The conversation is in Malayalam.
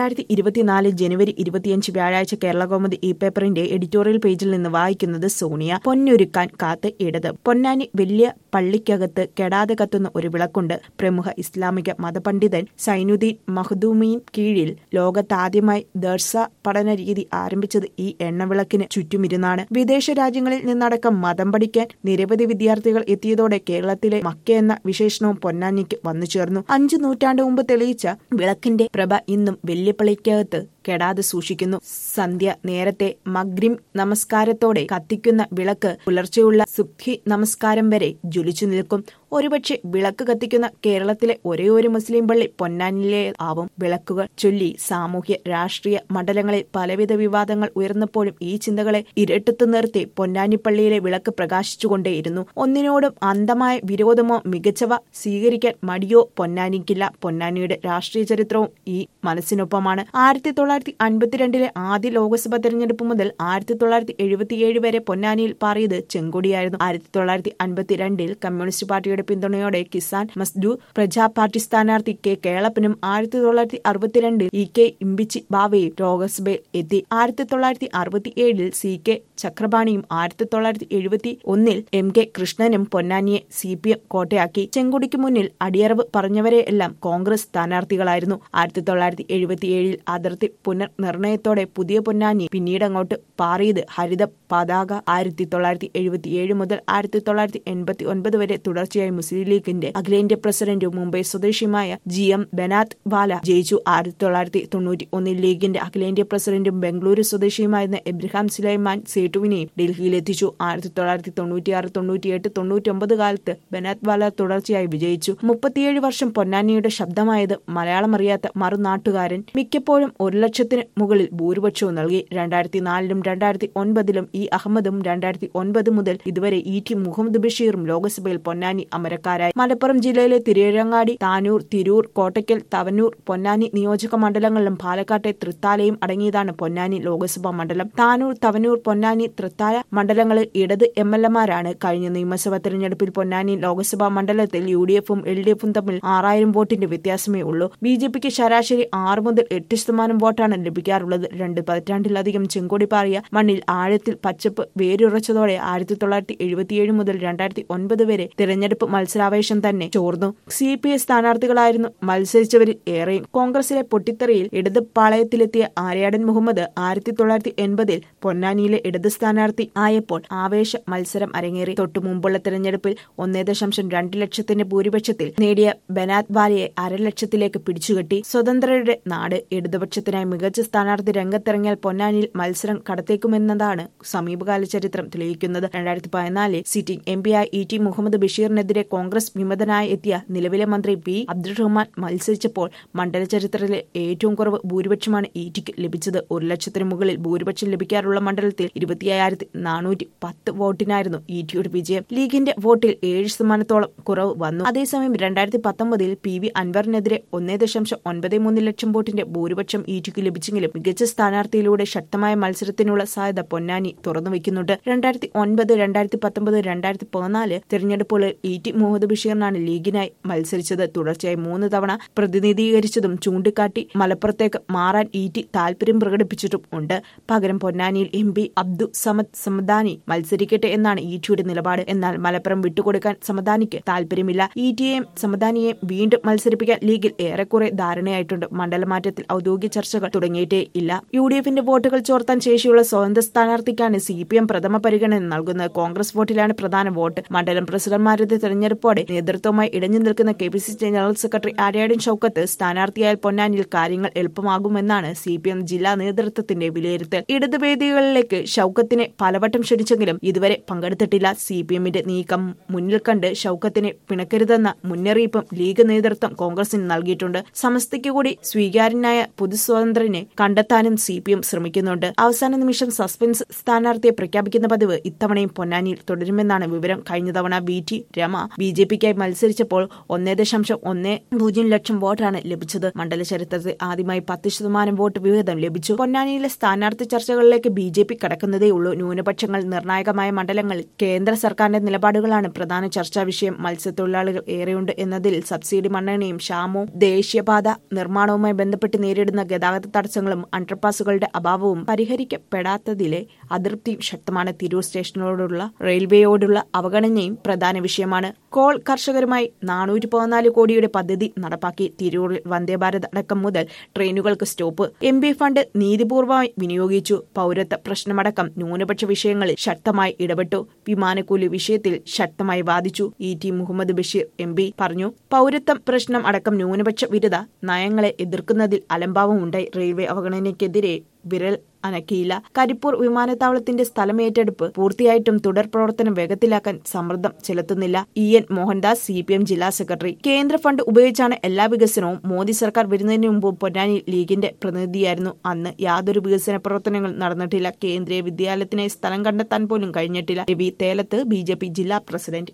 രണ്ടായിരത്തി ഇരുപത്തിനാല് ജനുവരി ഇരുപത്തിയഞ്ച് വ്യാഴാഴ്ച കേരളകൗമുദി ഈ പേപ്പറിന്റെ എഡിറ്റോറിയൽ പേജിൽ നിന്ന് വായിക്കുന്നത് സോണിയ പൊന്നൊരുക്കാൻ കാത്ത് ഇടത് പൊന്നാനി വലിയ പള്ളിക്കകത്ത് കെടാതെ കത്തുന്ന ഒരു വിളക്കുണ്ട് പ്രമുഖ ഇസ്ലാമിക മതപണ്ഡിതൻ സൈനുദ്ദീൻ മഹ്ദൂമീൻ കീഴിൽ ലോകത്താദ്യമായി ദർസ പഠന രീതി ആരംഭിച്ചത് ഈ എണ്ണവിളക്കിന് ചുറ്റുമിരുന്നാണ് വിദേശ രാജ്യങ്ങളിൽ നിന്നടക്കം മതം പഠിക്കാൻ നിരവധി വിദ്യാർത്ഥികൾ എത്തിയതോടെ കേരളത്തിലെ മക്ക എന്ന വിശേഷണവും പൊന്നാനിക്ക് വന്നു ചേർന്നു അഞ്ചു നൂറ്റാണ്ട് മുമ്പ് തെളിയിച്ച വിളക്കിന്റെ പ്രഭ ഇന്നും വെല്ലുപ്പള്ളിക്കകത്ത് കെടാതെ സൂക്ഷിക്കുന്നു സന്ധ്യ നേരത്തെ മഗ്രിം നമസ്കാരത്തോടെ കത്തിക്കുന്ന വിളക്ക് പുലർച്ചെയുള്ള സുബ്ഹി നമസ്കാരം വരെ ജ്വലിച്ചു നിൽക്കും ഒരുപക്ഷെ വിളക്ക് കത്തിക്കുന്ന കേരളത്തിലെ ഒരേ ഒരു മുസ്ലിം പള്ളി പൊന്നാനിലെ ആവും വിളക്കുകൾ ചൊല്ലി സാമൂഹ്യ രാഷ്ട്രീയ മണ്ഡലങ്ങളിൽ പലവിധ വിവാദങ്ങൾ ഉയർന്നപ്പോഴും ഈ ചിന്തകളെ ഇരട്ടത്തു നിർത്തി പൊന്നാനി പള്ളിയിലെ വിളക്ക് പ്രകാശിച്ചുകൊണ്ടേയിരുന്നു ഒന്നിനോടും അന്ധമായ വിരോധമോ മികച്ചവ സ്വീകരിക്കാൻ മടിയോ പൊന്നാനിക്കില്ല പൊന്നാനിയുടെ രാഷ്ട്രീയ ചരിത്രവും ഈ മനസ്സിനൊപ്പമാണ് ആയിരത്തി തൊള്ളായിരത്തി അൻപത്തിരണ്ടിലെ ആദ്യ ലോക്സഭാ തെരഞ്ഞെടുപ്പ് മുതൽ ആയിരത്തി തൊള്ളായിരത്തി എഴുപത്തിയേഴ് വരെ പൊന്നാനിയിൽ പാറിയത് ചെങ്കൊടിയായിരുന്നു ആയിരത്തി തൊള്ളായിരത്തി അൻപത്തിരണ്ടിൽ കമ്മ്യൂണിസ്റ്റ് പാർട്ടിയുടെ പിന്തുണയോടെ കിസാൻ മസ്ദൂർ പ്രജാ പാർട്ടി സ്ഥാനാർത്ഥി കെ കേളപ്പനും ആയിരത്തി തൊള്ളായിരത്തി അറുപത്തിരണ്ടിൽ ഇ കെ ഇമ്പിച്ചി ബാവയും ലോക്സഭയിൽ എത്തി ആയിരത്തി തൊള്ളായിരത്തി അറുപത്തിയേഴിൽ സി കെ ചക്രപാണിയും ആയിരത്തി തൊള്ളായിരത്തി എഴുപത്തി ഒന്നിൽ എം കെ കൃഷ്ണനും പൊന്നാനിയെ സി പി എം കോട്ടയാക്കി ചെങ്കൊടിക്ക് മുന്നിൽ അടിയറവ് പറഞ്ഞവരെയെല്ലാം കോൺഗ്രസ് സ്ഥാനാർത്ഥികളായിരുന്നു ആയിരത്തി തൊള്ളായിരത്തി എഴുപത്തിയേഴിൽ അതിർത്തി പുനർനിർണയത്തോടെ പുതിയ പൊന്നാനി പിന്നീട് അങ്ങോട്ട് പാറിയത് ഹരിത പതാക ആയിരത്തി തൊള്ളായിരത്തി എഴുപത്തിയേഴ് മുതൽ ആയിരത്തി തൊള്ളായിരത്തി എൺപത്തി ഒൻപത് വരെ തുടർച്ചയായി മുസ്ലിം ലീഗിന്റെ അഖിലേന്ത്യാ പ്രസിഡന്റും മുംബൈ സ്വദേശിയുമായ ജി എം ബനാത് വാല ജയിച്ചു ആയിരത്തി തൊള്ളായിരത്തി തൊണ്ണൂറ്റി ഒന്നിൽ ലീഗിന്റെ അഖിലേന്ത്യാ പ്രസിഡന്റും ബംഗളൂരു സ്വദേശിയുമായിരുന്ന എബ്രഹാം സുലൈമാൻ സേട്ടുവിനെയും ഡൽഹിയിലെത്തിച്ചു ആയിരത്തി തൊള്ളായിരത്തി തൊണ്ണൂറ്റിയാറ് തൊണ്ണൂറ്റിയെട്ട് തൊണ്ണൂറ്റൊമ്പത് കാലത്ത് ബനാത് വാല തുടർച്ചയായി വിജയിച്ചു മുപ്പത്തിയേഴ് വർഷം പൊന്നാനിയുടെ ശബ്ദമായത് മലയാളമറിയാത്ത മറുനാട്ടുകാരൻ മിക്കപ്പോഴും ഒരു ലക്ഷത്തിന് മുകളിൽ ഭൂരിപക്ഷവും നൽകി രണ്ടായിരത്തി നാലിലും രണ്ടായിരത്തി ഒൻപതിലും ഇ അഹമ്മദും രണ്ടായിരത്തി ഒൻപത് മുതൽ ഇതുവരെ ഇ ടി മുഹമ്മദ് ബഷീറും ലോക്സഭയിൽ പൊന്നാനി അമരക്കാരായി മലപ്പുറം ജില്ലയിലെ തിരുവരങ്ങാടി താനൂർ തിരൂർ കോട്ടയ്ക്കൽ തവനൂർ പൊന്നാനി നിയോജക മണ്ഡലങ്ങളിലും പാലക്കാട്ടെ തൃത്താലയും അടങ്ങിയതാണ് പൊന്നാനി ലോക്സഭാ മണ്ഡലം താനൂർ തവനൂർ പൊന്നാനി തൃത്താല മണ്ഡലങ്ങളിൽ ഇടത് എം എൽ എമാരാണ് കഴിഞ്ഞ നിയമസഭാ തെരഞ്ഞെടുപ്പിൽ പൊന്നാനി ലോക്സഭാ മണ്ഡലത്തിൽ യു ഡി എഫും എൽ ഡി എഫും തമ്മിൽ ആറായിരം വോട്ടിന്റെ വ്യത്യാസമേ ഉള്ളൂ ബി ജെ പിക്ക് ശരാശരി ആറ് മുതൽ എട്ട് ശതമാനം വോട്ടാണ് ലഭിക്കാറുള്ളത് രണ്ട് പതിറ്റാണ്ടിലധികം ചെങ്കൊടി പാറിയ മണ്ണിൽ ആഴത്തിൽ പച്ചപ്പ് വേരുറച്ചതോടെ ആയിരത്തി തൊള്ളായിരത്തി എഴുപത്തിയേഴ് മുതൽ രണ്ടായിരത്തി ഒൻപത് വരെ തിരഞ്ഞെടുപ്പ് മത്സരാവേശം തന്നെ ചോർന്നു സി പി ഐ സ്ഥാനാർത്ഥികളായിരുന്നു മത്സരിച്ചവരിൽ ഏറെയും കോൺഗ്രസിലെ പൊട്ടിത്തെറിയിൽ ഇടത് പാളയത്തിലെത്തിയ ആര്യാടൻ മുഹമ്മദ് ആയിരത്തി തൊള്ളായിരത്തി എൺപതിൽ പൊന്നാനിയിലെ ഇടത് സ്ഥാനാർത്ഥി ആയപ്പോൾ ആവേശ മത്സരം അരങ്ങേറി തൊട്ടു മുമ്പുള്ള തെരഞ്ഞെടുപ്പിൽ ഒന്നേ ദശാംശം രണ്ട് ലക്ഷത്തിന്റെ ഭൂരിപക്ഷത്തിൽ നേടിയ ബനാത് വാലയെ അരലക്ഷത്തിലേക്ക് പിടിച്ചുകെട്ടി സ്വതന്ത്രരുടെ നാട് ഇടതുപക്ഷത്തിനായി മികച്ച സ്ഥാനാർത്ഥി രംഗത്തിറങ്ങിയാൽ പൊന്നാനിയിൽ മത്സരം കടത്തേക്കുമെന്നതാണ് സമീപകാല ചരിത്രം തെളിയിക്കുന്നത് രണ്ടായിരത്തി പതിനാലിൽ സിറ്റിംഗ് എം പിയായ ഇ ടി മുഹമ്മദ് ബഷീറിനെതിരെ കോൺഗ്രസ് വിമതനായി എത്തിയ നിലവിലെ മന്ത്രി പി അബ്ദുറഹ്മാൻ മത്സരിച്ചപ്പോൾ മണ്ഡല ചരിത്രത്തിലെ ഏറ്റവും കുറവ് ഭൂരിപക്ഷമാണ് ഇ ടിക്ക് ലഭിച്ചത് ഒരു ലക്ഷത്തിന് മുകളിൽ ഭൂരിപക്ഷം ലഭിക്കാറുള്ള മണ്ഡലത്തിൽ ഇരുപത്തിയായിരത്തി നാനൂറ്റി പത്ത് വോട്ടിനായിരുന്നു ഇ ടിയുടെ വിജയം ലീഗിന്റെ വോട്ടിൽ ഏഴ് ശതമാനത്തോളം കുറവ് വന്നു അതേസമയം രണ്ടായിരത്തി പത്തൊമ്പതിൽ പി വി അൻവറിനെതിരെ ഒന്നേ ദശാംശം ഒൻപത് മൂന്ന് ലക്ഷം വോട്ടിന്റെ ഭൂരിപക്ഷം ഇ ടിക്ക് ലഭിച്ചെങ്കിലും മികച്ച സ്ഥാനാർത്ഥിയിലൂടെ ശക്തമായ മത്സരത്തിനുള്ള സാധ്യത പൊന്നാനി തുറന്നുവെക്കുന്നുണ്ട് രണ്ടായിരത്തി ഒൻപത് രണ്ടായിരത്തി പത്തൊമ്പത് രണ്ടായിരത്തി പതിനാല് തിരഞ്ഞെടുപ്പുകളിൽ ഇ ടി മുഹമ്മദ് ബഷീറിനാണ് ലീഗിനായി മത്സരിച്ചത് തുടർച്ചയായി മൂന്ന് തവണ പ്രതിനിധീകരിച്ചതും ചൂണ്ടിക്കാട്ടി മലപ്പുറത്തേക്ക് മാറാൻ ഇ ടി താൽപര്യം പ്രകടിപ്പിച്ചിട്ടും ഉണ്ട് പകരം പൊന്നാനിയിൽ എം പി അബ്ദു സമദ് സമദാനി മത്സരിക്കട്ടെ എന്നാണ് ഇ ടിയുടെ നിലപാട് എന്നാൽ മലപ്പുറം വിട്ടുകൊടുക്കാൻ സമദാനിക്ക് താൽപര്യമില്ല ഇ ടിയെയും സമദാനിയെയും വീണ്ടും മത്സരിപ്പിക്കാൻ ലീഗിൽ ഏറെക്കുറെ ധാരണയായിട്ടുണ്ട് മണ്ഡലമാറ്റത്തിൽ ഔദ്യോഗിക ചർച്ചകൾ തുടങ്ങിയിട്ടേ ഇല്ല യു ഡി എഫിന്റെ വോട്ടുകൾ ചോർത്താൻ ശേഷിയുള്ള സ്വതന്ത്ര സ്ഥാനാർത്ഥിക്കാണ് സി പി എം പ്രഥമ പരിഗണന നൽകുന്നത് കോൺഗ്രസ് വോട്ടിലാണ് പ്രധാന വോട്ട് മണ്ഡലം പ്രസിഡന്റ്മാരുടെ തെരഞ്ഞെടുപ്പോടെ നേതൃത്വമായി ഇടഞ്ഞു നിൽക്കുന്ന K P C general secretary Aryadan Shoukath സ്ഥാനാർത്ഥിയായാൽ പൊന്നാനിയിൽ കാര്യങ്ങൾ എളുപ്പമാകുമെന്നാണ് സി പി എം ജില്ലാ നേതൃത്വത്തിന്റെ വിലയിരുത്തൽ ഇടത് വേദികളിലേക്ക് ഷൌക്കത്തിനെ പലവട്ടം ക്ഷണിച്ചെങ്കിലും ഇതുവരെ പങ്കെടുത്തിട്ടില്ല സി പി എമ്മിന്റെ നീക്കം മുന്നിൽ കണ്ട് ഷൌക്കത്തിനെ പിണക്കരുതെന്ന മുന്നറിയിപ്പും ലീഗ് നേതൃത്വം കോൺഗ്രസിന് നൽകിയിട്ടുണ്ട് സമസ്തയ്ക്ക് കൂടി സ്വീകാര്യനായ പൊതുസ്വതന്ത്രനെ കണ്ടെത്താനും സി പി എം ശ്രമിക്കുന്നുണ്ട് അവസാന നിമിഷം സസ്പെൻസ് സ്ഥാനാർത്ഥിയെ പ്രഖ്യാപിക്കുന്ന പതിവ് ഇത്തവണയും പൊന്നാനിയിൽ തുടരുമെന്നാണ് വിവരം കഴിഞ്ഞ തവണ V T Rama B J പിക്കായി മത്സരിച്ചപ്പോൾ ഒന്നേ ദശാംശം ഒന്നേ പൂജ്യം ലക്ഷം വോട്ടാണ് ലഭിച്ചത് മണ്ഡല ചരിത്രത്തിൽ ആദ്യമായി പത്ത് ശതമാനം വോട്ട് വിഹിതം ലഭിച്ചു പൊന്നാനിയിലെ സ്ഥാനാർത്ഥി ചർച്ചകളിലേക്ക് ബി ജെ പി കടക്കുന്നതേയുള്ളൂ ന്യൂനപക്ഷങ്ങൾ നിർണായകമായ മണ്ഡലങ്ങളിൽ കേന്ദ്ര സർക്കാരിന്റെ നിലപാടുകളാണ് പ്രധാന ചർച്ചാ വിഷയം മത്സ്യത്തൊഴിലാളികൾ ഏറെയുണ്ട് എന്നതിൽ സബ്സിഡി മണ്ണെണ്ണയും ക്ഷാമവും ദേശീയപാത നിർമ്മാണവുമായി ബന്ധപ്പെട്ട് നേരിടുന്ന ഗതാഗത തടസ്സങ്ങളും അണ്ടർപാസുകളുടെ അഭാവവും പരിഹരിക്കപ്പെടാത്തതിലെ അതൃപ്തിയും ശക്തമാണ് തിരൂർ സ്റ്റേഷനോടുള്ള റെയിൽവേയോടുള്ള അവഗണനയും പ്രധാന വിഷയമാണ് കോൾ കർഷകരുമായി നാനൂറ്റി പതിനാല് കോടിയുടെ പദ്ധതി നടപ്പാക്കി തിരൂരിൽ വന്ദേഭാരത് അടക്കം മുതൽ ട്രെയിനുകൾക്ക് സ്റ്റോപ്പ് എം പി ഫണ്ട് നീതിപൂർവമായി വിനിയോഗിച്ചു പൌരത്വ പ്രശ്നമടക്കം ന്യൂനപക്ഷ വിഷയങ്ങളിൽ ശക്തമായി ഇടപെട്ടു വിമാനക്കൂലി വിഷയത്തിൽ ശക്തമായി വാദിച്ചു E T Muhammad Basheer M P പറഞ്ഞു പൌരത്വം പ്രശ്നം അടക്കം ന്യൂനപക്ഷ വിരുദ്ധ നയങ്ങളെ എതിർക്കുന്നതിൽ അലംഭാവമുണ്ടായി റെയിൽവേ അവഗണനയ്ക്കെതിരെ വിരൽ അനക്കിയില്ല കരിപ്പൂർ വിമാനത്താവളത്തിന്റെ സ്ഥലമേറ്റെടുപ്പ് പൂർത്തിയായിട്ടും തുടർ പ്രവർത്തനം വേഗത്തിലാക്കാൻ സമ്മർദ്ദം ചെലുത്തുന്നില്ല E N Mohandas C P M ജില്ലാ സെക്രട്ടറി കേന്ദ്ര ഫണ്ട് ഉപയോഗിച്ചാണ് എല്ലാ വികസനവും മോദി സർക്കാർ വരുന്നതിന് മുമ്പ് പൊന്നാനി ലീഗിന്റെ പ്രതിനിധിയായിരുന്നു അന്ന് യാതൊരു വികസന പ്രവർത്തനങ്ങൾ നടന്നിട്ടില്ല കേന്ദ്രീയ വിദ്യാലയത്തിനായി സ്ഥലം കണ്ടെത്താൻ പോലും കഴിഞ്ഞിട്ടില്ല രവി തേലത്ത് ബി ജില്ലാ പ്രസിഡന്റ്